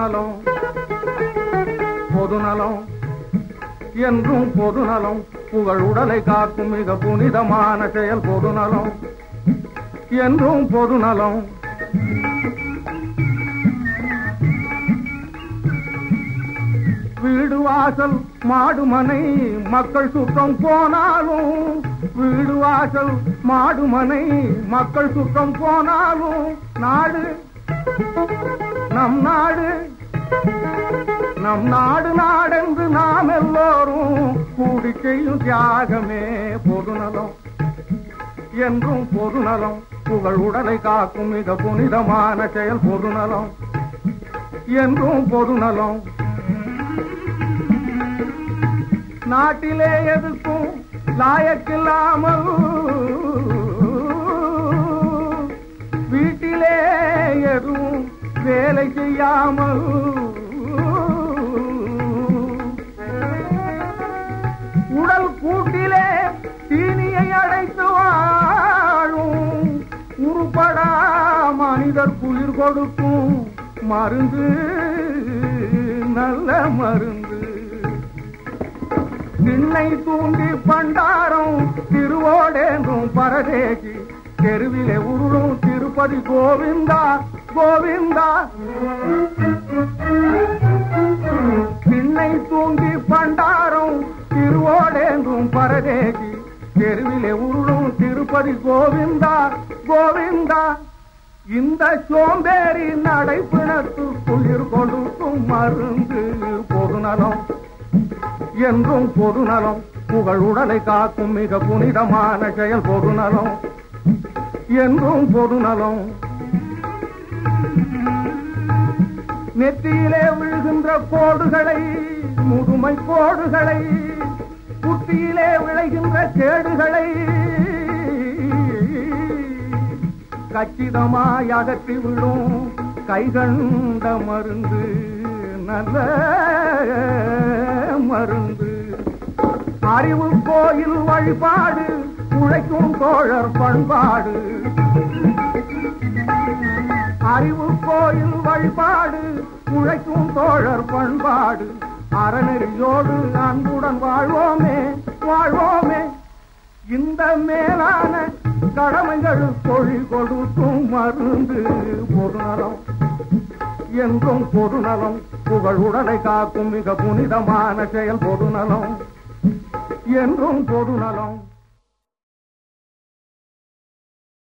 பொதுநலம் பொதுநலம் என்றும் பொதுநலம் புகழ் உடலை காக்கும் மிக புனிதமான செயல் பொதுநலம் என்றும் பொதுநலம் வீடு வாசல் மாடுமனை மக்கள் சுத்தம் போனாலும் வீடு வாசல் மாடுமனை மக்கள் சுத்தம் போனாலும் நாடு நம் நாடு நம் நாடு நாடென்று நாம் எல்லோரும் கூடி செய்யும் தியாகமே பொதுநலம் என்றும் பொதுநலம் புகழ் உடலை காக்கும் மிக புனிதமான செயல் பொதுநலம் என்றும் பொதுநலம் நாட்டிலே எதுக்கும் லாயக்கில்லாமல் வீட்டிலே எதுவும் வேலை செய்யாமல் உடல் கூட்டிலே தீனியை அடைத்து வாழும் உருப்படா மனிதர் குளிர் கொடுக்கும் மருந்து நல்ல மருந்து திண்ணை தூண்டி பண்டாரம் திருவோடேந்தும் பரதேசி தெருவிலே உருளும் திருப்பதி கோவிந்தா கோவிந்தா திண்ணை தூண்டி பண்டாரம் திருவோடேந்தும் பரதேசி தெருவிலே உருளும் திருப்பதி கோவிந்தா கோவிந்தா இந்த சோம்பேறி நடைப்பிணத்து குளிர் கொடுக்கும் மருந்து பொதுநலம் என்றும் பொதுநலம் புகழ் உடலை காக்கும் மிக புனிதமான செயல் பொதுநலம் என்றும் பொதுநலம் நெத்தியிலே விழுகின்ற கோடுகளை முதுமை கோடுகளை புத்தியிலே விளைகின்ற கேடுகளை கச்சிதமாய் அகற்றி விடும் கைகண்ட மருந்து நல்ல மருந்து அறிவு கோயில் வழிபாடு உழைக்கும் தோழர் பண்பாடு அறிவு கோயில் வழிபாடு உழைக்கும் தோழர் பண்பாடு அறநெறியோடு அன்புடன் வாழ்வோமே வாழ்வோமே இந்த மேலான கடமைகள் தொழில் கொடுக்கும் மருந்து பொருநலம் என்றும் பொதுநலம் புகழ் உடலை காக்கும் மிக புனிதமான செயல் பொதுநலம் என்றும் பொதுநலம்